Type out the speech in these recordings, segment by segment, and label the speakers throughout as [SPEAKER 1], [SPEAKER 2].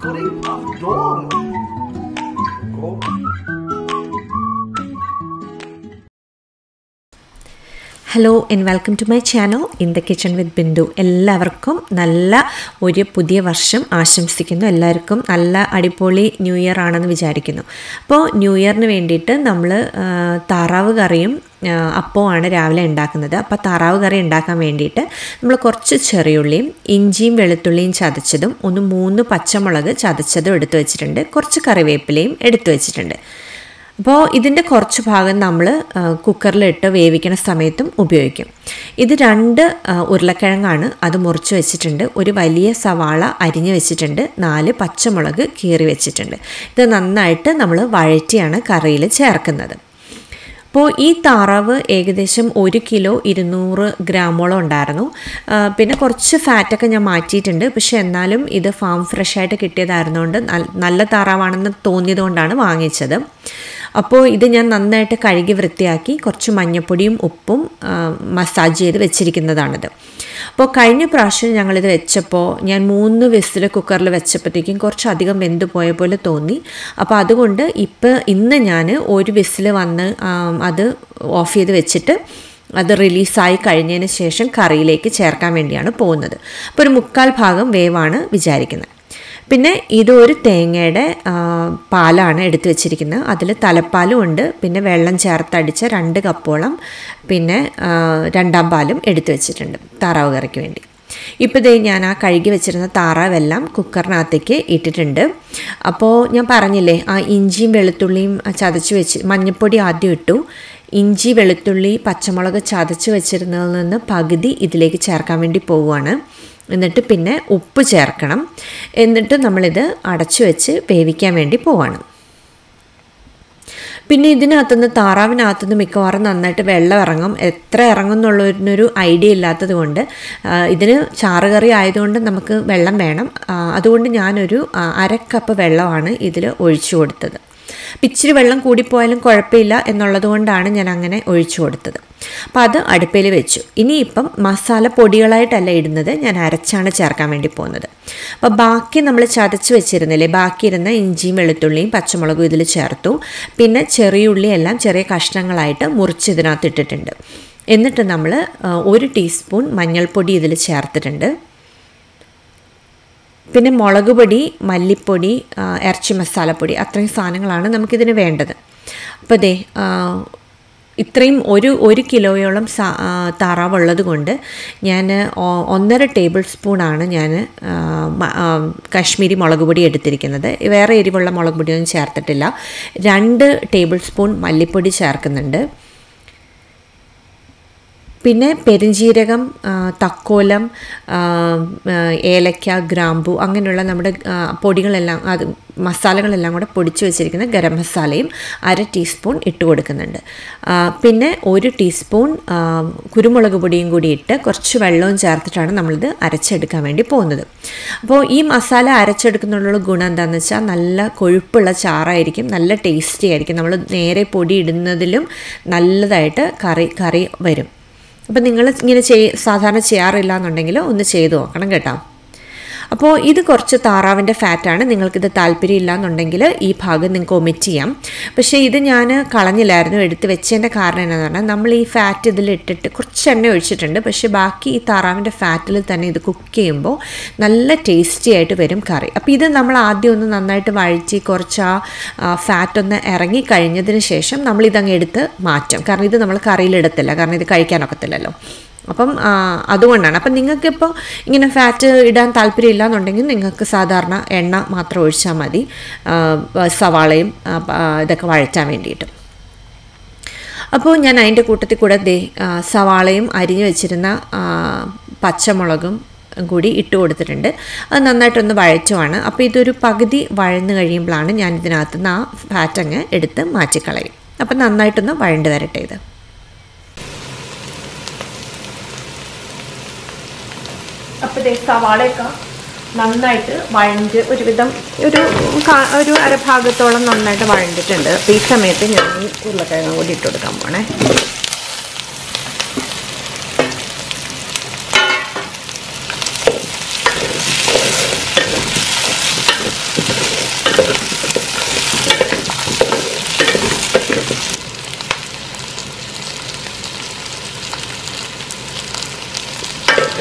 [SPEAKER 1] går in av dörren. Gå.
[SPEAKER 2] Hello and welcome to my channel in the kitchen with Bindu എല്ലാവർക്കും നല്ല ഒരു പുതിയ വർഷം ആശംസിക്കുന്നു എല്ലാവർക്കും നല്ല അടിപൊളി ന്യൂ ഇയർ ആണെന്ന് വിചാരിക്കുന്നു അപ്പോൾ ന്യൂ ഇയറിന് വേണ്ടിയിട്ട് നമ്മൾ താറാവ് കറിയും ആ, അപ്പവുമാണ് രാവിലെ ഉണ്ടാക്കുന്നത് അപ്പോൾ താറാവ് കറി ഉണ്ടാക്കാൻ വേണ്ടിയിട്ട് നമ്മൾ കുറച്ച് ചെറിയുള്ളിയും ഇഞ്ചിയും വെളുത്തുള്ളിയും ചതച്ചതും ഒന്ന് മൂന്ന് പച്ചമുളക് ചതച്ചതും എടുത്തു വെച്ചിട്ടുണ്ട് കുറച്ച് കറിവേപ്പിലയും എടുത്തു വെച്ചിട്ടുണ്ട് അപ്പോൾ ഇതിൻ്റെ കുറച്ച് ഭാഗം നമ്മൾ കുക്കറിലിട്ട് വേവിക്കുന്ന സമയത്തും ഉപയോഗിക്കും ഇത് രണ്ട് ആ, ഉരുളക്കിഴങ്ങാണ് അത് മുറിച്ച് വെച്ചിട്ടുണ്ട് ഒരു വലിയ സവാള അരിഞ്ഞ് വെച്ചിട്ടുണ്ട് നാല് പച്ചമുളക് കീറി വെച്ചിട്ടുണ്ട് ഇത് നന്നായിട്ട് നമ്മൾ വഴറ്റിയാണ് കറിയിൽ ചേർക്കുന്നത് അപ്പോൾ ഈ താറാവ് ഏകദേശം ഒരു കിലോ ഇരുന്നൂറ് ഗ്രാമോളം ഉണ്ടായിരുന്നു ആ, പിന്നെ കുറച്ച് ഫാറ്റൊക്കെ ഞാൻ മാറ്റിയിട്ടുണ്ട് പക്ഷെ എന്നാലും ഇത് ഫാം ഫ്രഷ് ആയിട്ട് കിട്ടിയതായിരുന്നുകൊണ്ട് നൽ- നല്ല താറാവാണെന്ന് തോന്നിയതുകൊണ്ടാണ് വാങ്ങിച്ചത് അപ്പോൾ ഇത് ഞാൻ നന്നായിട്ട് കഴുകി വൃത്തിയാക്കി കുറച്ച് മഞ്ഞപ്പൊടിയും ഉപ്പും ആ, മസാജ് ചെയ്ത് വെച്ചിരിക്കുന്നതാണിത് അപ്പോൾ കഴിഞ്ഞ പ്രാവശ്യം ഞങ്ങളിത് വെച്ചപ്പോൾ ഞാൻ മൂന്ന് വിസിൽ കുക്കറിൽ വെച്ചപ്പോഴത്തേക്കും കുറച്ചധികം വെന്ത് പോയ പോലെ തോന്നി അപ്പോൾ അതുകൊണ്ട് ഇപ്പോൾ ഇന്ന് ഞാൻ ഒരു വിസിൽ വന്ന് ആ, അത് ഓഫ് ചെയ്ത് വെച്ചിട്ട് അത് റിലീസായി കഴിഞ്ഞതിന് ശേഷം കറിയിലേക്ക് ചേർക്കാൻ വേണ്ടിയാണ് പോകുന്നത് അപ്പോൾ ഒരു മുക്കാൽ ഭാഗം വേവാണ് വിചാരിക്കുന്നത് പിന്നെ ഇത് ഒരു തേങ്ങയുടെ ആ, പാലാണ് എടുത്തു വെച്ചിരിക്കുന്നത് അതിൽ തലപ്പാലും ഉണ്ട് പിന്നെ വെള്ളം ചേർത്തടിച്ച രണ്ട് കപ്പോളം പിന്നെ ആ, രണ്ടാം പാലും എടുത്തു വെച്ചിട്ടുണ്ട് താറാവ് കറിക്ക് വേണ്ടി ഇപ്പോൾ ദേ ഞാൻ ആ കഴുകി വെച്ചിരുന്ന താറാവെല്ലാം കുക്കറിനകത്തേക്ക് ഇട്ടിട്ടുണ്ട് അപ്പോൾ ഞാൻ പറഞ്ഞില്ലേ ആ ഇഞ്ചിയും വെളുത്തുള്ളിയും ചതച്ച് വെച്ച് മഞ്ഞൾപ്പൊടി ആദ്യം ഇട്ടു ഇഞ്ചി വെളുത്തുള്ളി പച്ചമുളക് ചതച്ച് വെച്ചിരുന്നതിൽ നിന്ന് പകുതി ഇതിലേക്ക് ചേർക്കാൻ വേണ്ടി പോവുകയാണ് എന്നിട്ട് പിന്നെ ഉപ്പ് ചേർക്കണം എന്നിട്ട് നമ്മളിത് അടച്ചു വെച്ച് വേവിക്കാൻ വേണ്ടി പോവാണ് പിന്നെ ഇതിനകത്തുനിന്ന് താറാവിനകത്തുനിന്ന് മിക്കവാറും നന്നായിട്ട് വെള്ളം ഇറങ്ങും എത്ര ഇറങ്ങും എന്നുള്ളതിനൊരു ഐഡിയ ഇല്ലാത്തത് കൊണ്ട് ആ, ഇതിന് ചാറുകറി ആയതുകൊണ്ട് നമുക്ക് വെള്ളം വേണം ആ, അതുകൊണ്ട് ഞാനൊരു ആ, അര കപ്പ് വെള്ളമാണ് ഇതിൽ ഒഴിച്ചു കൊടുത്തത് അപ്പം ഇച്ചിരി വെള്ളം കൂടിപ്പോയാലും കുഴപ്പമില്ല എന്നുള്ളത് കൊണ്ടാണ് ഞാൻ അങ്ങനെ ഒഴിച്ചു കൊടുത്തത് അപ്പം അത് അടുപ്പിൽ വെച്ചു ഇനിയിപ്പം മസാല പൊടികളായിട്ടല്ല ഇടുന്നത് ഞാൻ അരച്ചാണ് ചേർക്കാൻ വേണ്ടി പോകുന്നത് അപ്പോൾ ബാക്കി നമ്മൾ ചതച്ച് വെച്ചിരുന്നില്ലേ ബാക്കി ഇരുന്ന ഇഞ്ചിയും വെളുത്തുള്ളിയും പച്ചമുളകും ഇതിൽ ചേർത്തു പിന്നെ ചെറിയുള്ളി എല്ലാം ചെറിയ കഷ്ണങ്ങളായിട്ട് മുറിച്ച് ഇതിനകത്ത് ഇട്ടിട്ടുണ്ട് എന്നിട്ട് നമ്മൾ ആ, ഒരു ടീസ്പൂൺ മഞ്ഞൾപ്പൊടി ഇതിൽ ചേർത്തിട്ടുണ്ട് പിന്നെ മുളക് പൊടി മല്ലിപ്പൊടി ആ, ഇറച്ചി മസാലപ്പൊടി അത്രയും സാധനങ്ങളാണ് നമുക്കിതിന് വേണ്ടത് അപ്പോൾ ദേ ആ, ഇത്രയും ഒരു ഒരു കിലോയോളം സാ ആ, താറാവുള്ളത് കൊണ്ട് ഞാൻ ഒ- ഒന്നര ടേബിൾ സ്പൂണാണ് ഞാൻ ആ, മ- ആ, കാശ്മീരി മുളക് പൊടി എടുത്തിരിക്കുന്നത് വേറെ എരിവുള്ള മുളക് പൊടിയൊന്നും ചേർത്തിട്ടില്ല രണ്ട് ടേബിൾ സ്പൂൺ മല്ലിപ്പൊടി ചേർക്കുന്നുണ്ട് പിന്നെ പെരിഞ്ജീരകം ആ, തക്കോലം ആ, ആ, ഏലക്ക ഗ്രാമ്പു അങ്ങനെയുള്ള നമ്മുടെ ആ, പൊടികളെല്ലാം അത് മസാലകളെല്ലാം കൂടെ പൊടിച്ച് വെച്ചിരിക്കുന്ന ഗരം മസാലയും അര ടീസ്പൂൺ ഇട്ട് കൊടുക്കുന്നുണ്ട് ആ, പിന്നെ ഒരു ടീസ്പൂൺ ആ, കുരുമുളക് പൊടിയും കൂടി ഇട്ട് കുറച്ച് വെള്ളവും ചേർത്തിട്ടാണ് നമ്മളിത് അരച്ചെടുക്കാൻ വേണ്ടി പോകുന്നത് അപ്പോൾ ഈ മസാല അരച്ചെടുക്കുന്നുള്ള ഗുണം എന്താണെന്ന് വെച്ചാൽ നല്ല കൊഴുപ്പുള്ള ചാറായിരിക്കും നല്ല ടേസ്റ്റി ആയിരിക്കും നമ്മൾ നേരെ പൊടി ഇടുന്നതിലും നല്ലതായിട്ട് കറി കറി വരും അപ്പം നിങ്ങൾ ഇങ്ങനെ ചെയ് സാധാരണ ചെയ്യാറില്ല എന്നുണ്ടെങ്കിൽ ഒന്ന് ചെയ്ത് നോക്കണം കേട്ടോ അപ്പോൾ ഇത് കുറച്ച് താറാവിൻ്റെ ഫാറ്റാണ് നിങ്ങൾക്കിത് താല്പര്യമില്ല എന്നുണ്ടെങ്കിൽ ഈ ഭാഗം നിങ്ങൾക്ക് ഒമിറ്റ് ചെയ്യാം പക്ഷേ ഇത് ഞാൻ കളഞ്ഞില്ലായിരുന്നു എടുത്ത് വെച്ചതിൻ്റെ കാരണം എന്താണെന്ന് പറഞ്ഞാൽ നമ്മൾ ഈ ഫാറ്റ് ഇതിൽ ഇട്ടിട്ട് കുറച്ച് എണ്ണ ഒഴിച്ചിട്ടുണ്ട് പക്ഷേ ബാക്കി ഈ താറാവിൻ്റെ ഫാറ്റിൽ തന്നെ ഇത് കുക്ക് ചെയ്യുമ്പോൾ നല്ല ടേസ്റ്റി ആയിട്ട് വരും കറി അപ്പോൾ ഇത് നമ്മൾ ആദ്യം ഒന്ന് നന്നായിട്ട് വഴറ്റി കുറച്ച് ആ ഫാറ്റ് ഒന്ന് ഇറങ്ങി കഴിഞ്ഞതിന് ശേഷം നമ്മൾ ഇതങ്ങ് എടുത്ത് മാറ്റും കാരണം ഇത് നമ്മൾ കറിയിലിടത്തില്ല കാരണം ഇത് കഴിക്കാനൊക്കത്തില്ലല്ലോ അപ്പം ആ, അതുകൊണ്ടാണ് അപ്പം നിങ്ങൾക്കിപ്പോൾ ഇങ്ങനെ ഫാറ്റ് ഇടാൻ താല്പര്യമില്ല എന്നുണ്ടെങ്കിൽ നിങ്ങൾക്ക് സാധാരണ എണ്ണ മാത്രം ഒഴിച്ചാൽ മതി ആ, സവാളയും ആ, പ- ആ, ഇതൊക്കെ വഴറ്റാൻ വേണ്ടിയിട്ട് അപ്പോൾ ഞാൻ അതിൻ്റെ കൂട്ടത്തിൽ കൂടെ ദേ ആ, സവാളയും അരിഞ്ഞു വെച്ചിരുന്ന ആ, പച്ചമുളകും കൂടി ഇട്ട് കൊടുത്തിട്ടുണ്ട് അത് നന്നായിട്ടൊന്ന് വഴറ്റുവാണ് അപ്പോൾ ഇതൊരു പകുതി വഴന്ന് കഴിയുമ്പോഴാണ് ഞാൻ ഇതിനകത്ത് നിന്ന് ആ ഫാറ്റങ്ങ് എടുത്ത് മാറ്റിക്കളയും അപ്പം നന്നായിട്ടൊന്ന് വഴണ്ട് വരട്ടെ ഇത് അപ്പോൾ ദേ സവാളയൊക്കെ നന്നായിട്ട് വഴണ്ട് ഒരുവിധം ഒരു കാ- ഒരു അരഭാഗത്തോളം നന്നായിട്ട് വഴണ്ടിട്ടുണ്ട് അപ്പോൾ ഈ സമയത്ത് ഞാൻ ഈ ഉരുളക്കിഴങ്ങ് കൂടി ഇട്ട് കൊടുക്കാൻ പോണേ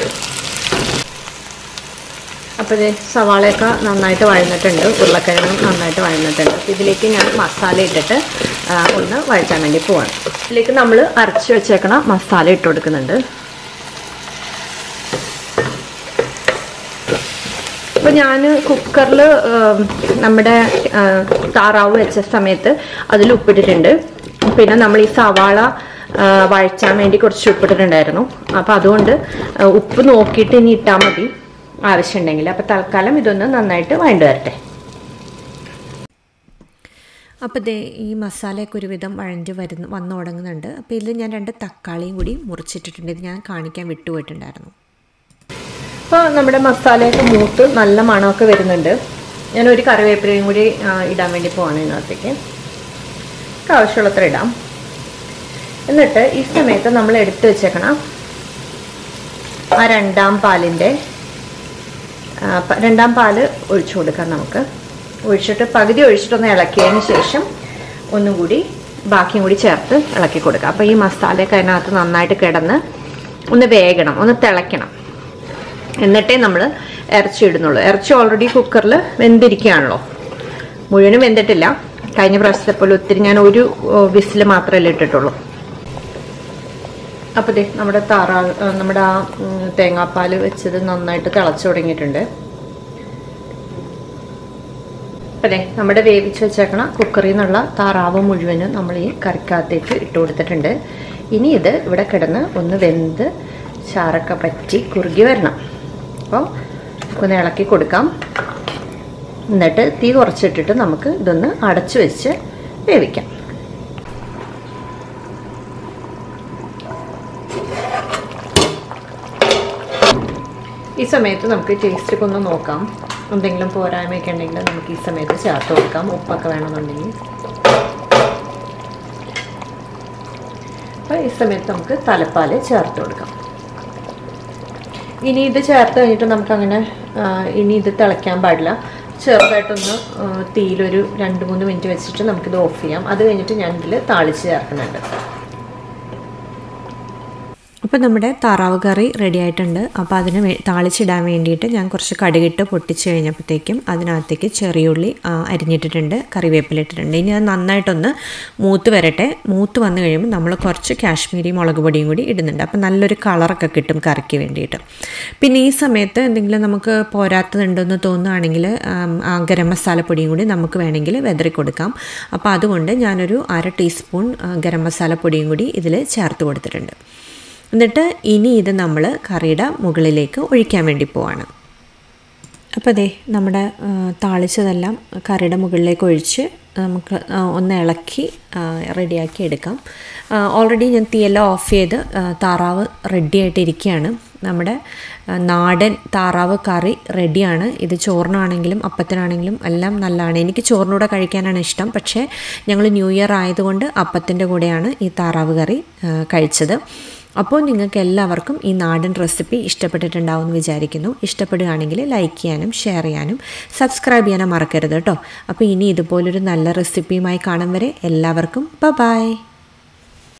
[SPEAKER 2] അപ്പോൾ ഇത് സവാളയൊക്കെ നന്നായിട്ട് വഴന്നിട്ടുണ്ട് ഉരുളക്കിഴങ്ങും നന്നായിട്ട് വഴന്നിട്ടുണ്ട് അപ്പോൾ ഇതിലേക്ക് ഞാൻ മസാല ഇട്ടിട്ട് ആ, ഒന്ന് വഴറ്റാൻ വേണ്ടി പോവാണ് ഇതിലേക്ക് നമ്മൾ അരച്ച് വെച്ചേക്കണ മസാല ഇട്ട് കൊടുക്കുന്നുണ്ട് അപ്പോൾ ഞാൻ കുക്കറിൽ നമ്മുടെ ആ, താറാവ് വെച്ച സമയത്ത് അതിൽ ഉപ്പിട്ടിട്ടുണ്ട് പിന്നെ നമ്മൾ ഈ സവാള ആ, വഴറ്റാൻ വേണ്ടി കുറച്ച് ഉപ്പിട്ടിട്ടുണ്ടായിരുന്നു അപ്പോൾ അതുകൊണ്ട് ആ, ഉപ്പ് നോക്കിയിട്ട് ഇനി ഇട്ടാൽ മതി ആവശ്യമുണ്ടെങ്കിൽ അപ്പോൾ തൽക്കാലം ഇതൊന്ന് നന്നായിട്ട് വഴണ്ട് വരട്ടെ അപ്പോൾ ദേ ഈ മസാലയൊക്കെ ഒരുവിധം വഴഞ്ഞ് വരുന്നു വന്നു തുടങ്ങുന്നുണ്ട് അപ്പോൾ ഇതിൽ ഞാൻ രണ്ട് തക്കാളിയും കൂടി മുറിച്ചിട്ടിട്ടുണ്ട് ഇത് ഞാൻ കാണിക്കാൻ വിട്ടുപോയിട്ടുണ്ടായിരുന്നു അപ്പോൾ നമ്മുടെ മസാലയൊക്കെ മൂത്ത് നല്ല മണമൊക്കെ വരുന്നുണ്ട് ഞാൻ ഒരു കറിവേപ്പിലയും കൂടി ആ, ഇടാൻ വേണ്ടി പോവാണ് ഇതിനകത്തേക്ക് നമുക്ക് ആവശ്യമുള്ളത്ര ഇടാം എന്നിട്ട് ഈ സമയത്ത് നമ്മൾ എടുത്തു വെച്ചേക്കണം ആ രണ്ടാം പാലിൻ്റെ ആ, പ- രണ്ടാം പാല് ഒഴിച്ചു കൊടുക്കാം നമുക്ക് ഒഴിച്ചിട്ട് പകുതി ഒഴിച്ചിട്ടൊന്ന് ഇളക്കിയതിന് ശേഷം ഒന്നും കൂടി ബാക്കിയും കൂടി ചേർത്ത് ഇളക്കി കൊടുക്കുക അപ്പോൾ ഈ മസാലയൊക്കെ അതിനകത്ത് നന്നായിട്ട് കിടന്ന് ഒന്ന് വേകണം ഒന്ന് തിളയ്ക്കണം എന്നിട്ടേ നമ്മൾ ഇറച്ചി ഇടുന്നുള്ളൂ ഇറച്ചി ഓൾറെഡി കുക്കറിൽ വെന്തിരിക്കുകയാണല്ലോ മുഴുവനും വെന്തിട്ടില്ല കഴിഞ്ഞ പ്രാവശ്യത്തെ പോലെ ഒത്തിരി ഞാൻ ഒരു വിസിൽ മാത്രമല്ലേ ഇട്ടിട്ടുള്ളൂ അപ്പോൾ ദേ നമ്മുടെ താറാ ആ, നമ്മുടെ ആ ഉം, തേങ്ങാപ്പാൽ വെച്ചത് നന്നായിട്ട് തിളച്ചു തുടങ്ങിയിട്ടുണ്ട് അതെ നമ്മുടെ വേവിച്ച് വെച്ചേക്കണ കുക്കറിൽ നിന്നുള്ള താറാവ് മുഴുവനും നമ്മൾ ഈ കറിക്കകത്തേക്ക് ഇട്ട് കൊടുത്തിട്ടുണ്ട് ഇനി ഇത് ഇവിടെ കിടന്ന് ഒന്ന് വെന്ത് ചാറൊക്കെ പറ്റി കുറുകി വരണം അപ്പോൾ ഒന്ന് ഇളക്കി കൊടുക്കാം എന്നിട്ട് തീ കുറച്ചിട്ടിട്ട് നമുക്ക് ഇതൊന്ന് അടച്ചു വെച്ച് വേവിക്കാം ഈ സമയത്ത് നമുക്ക് ടേസ്റ്റ് ഒക്കെ ഒന്ന് നോക്കാം എന്തെങ്കിലും പോരായ്മയൊക്കെ ഉണ്ടെങ്കിൽ നമുക്ക് ഈ സമയത്ത് ചേർത്ത് കൊടുക്കാം ഉപ്പൊക്കെ വേണമെന്നുണ്ടെങ്കിൽ അപ്പോൾ ഈ സമയത്ത് നമുക്ക് തലപ്പാൽ ചേർത്ത് കൊടുക്കാം ഇനി ഇത് ചേർത്ത് കഴിഞ്ഞിട്ട് നമുക്കങ്ങനെ ആ, ഇനി ഇത് തിളയ്ക്കാൻ പാടില്ല ചെറുതായിട്ടൊന്ന് ആ, തീയിലൊരു രണ്ട് മൂന്ന് മിനിറ്റ് വെച്ചിട്ട് നമുക്കിത് ഓഫ് ചെയ്യാം അത് കഴിഞ്ഞിട്ട് ഞാൻ ഇതിൽ താളിച്ച് ചേർക്കുന്നുണ്ട് അപ്പോൾ നമ്മുടെ താറാവ് കറി റെഡി ആയിട്ടുണ്ട് അപ്പോൾ അതിന് വേ താളിച്ചിടാൻ വേണ്ടിയിട്ട് ഞാൻ കുറച്ച് കടുകിട്ട് പൊട്ടിച്ച് കഴിഞ്ഞപ്പോഴത്തേക്കും അതിനകത്തേക്ക് ചെറിയുള്ളി ആ, അരിഞ്ഞിട്ടിട്ടുണ്ട് കറിവേപ്പില ഇട്ടിട്ടുണ്ട് ഇനി അത് നന്നായിട്ടൊന്ന് മൂത്ത് വരട്ടെ മൂത്ത് വന്നു കഴിയുമ്പോൾ നമ്മൾ കുറച്ച് കാശ്മീരി മുളക് പൊടിയും കൂടി ഇടുന്നുണ്ട് അപ്പോൾ നല്ലൊരു കളറൊക്കെ കിട്ടും കറിക്ക് വേണ്ടിയിട്ട് പിന്നെ ഈ സമയത്ത് എന്തെങ്കിലും നമുക്ക് പോരാത്തതുണ്ടെന്ന് തോന്നുകയാണെങ്കിൽ ആം, ആ ഗരം മസാലപ്പൊടിയും കൂടി നമുക്ക് വേണമെങ്കിൽ വെതറി കൊടുക്കാം അപ്പോൾ അതുകൊണ്ട് ഞാനൊരു അര ടീസ്പൂൺ ആ, ഗരം മസാലപ്പൊടിയും കൂടി ഇതിൽ ചേർത്ത് കൊടുത്തിട്ടുണ്ട് എന്നിട്ട് ഇനി ഇത് നമ്മൾ കറിയുടെ മുകളിലേക്ക് ഒഴിക്കാൻ വേണ്ടി പോവാണ് അപ്പോൾ അതെ നമ്മുടെ ആ, താളിച്ചതെല്ലാം കറിയുടെ മുകളിലേക്ക് ഒഴിച്ച് നമുക്ക് ആ, ഒന്ന് ഇളക്കി ആ, റെഡിയാക്കി എടുക്കാം ഓൾറെഡി ഞാൻ തീയെല്ലാം ഓഫ് ചെയ്ത് ആ, താറാവ് റെഡി ആയിട്ടിരിക്കുകയാണ് നമ്മുടെ ആ, നാടൻ താറാവ് കറി റെഡിയാണ് ഇത് ചോറിനാണെങ്കിലും അപ്പത്തിനാണെങ്കിലും എല്ലാം നല്ലതാണ് എനിക്ക് ചോറിനൂടെ കഴിക്കാനാണ് ഇഷ്ടം പക്ഷേ ഞങ്ങൾ ന്യൂ ഇയർ ആയതുകൊണ്ട് അപ്പത്തിൻ്റെ കൂടെയാണ് ഈ താറാവ് കറി ആ, കഴിച്ചത് അപ്പോൾ നിങ്ങൾക്ക് എല്ലാവർക്കും ഈ നാടൻ റെസിപ്പി ഇഷ്ടപ്പെട്ടിട്ടുണ്ടാവും എന്ന് വിചാരിക്കുന്നു ഇഷ്ടപ്പെടുകയാണെങ്കിൽ ലൈക്ക് ചെയ്യാനും ഷെയർ ചെയ്യാനും സബ്സ്ക്രൈബ് ചെയ്യാനും മറക്കരുത് കേട്ടോ അപ്പോൾ ഇനി ഇതുപോലൊരു നല്ല റെസിപ്പിയുമായി കാണും വരെ എല്ലാവർക്കും ബ ബായ്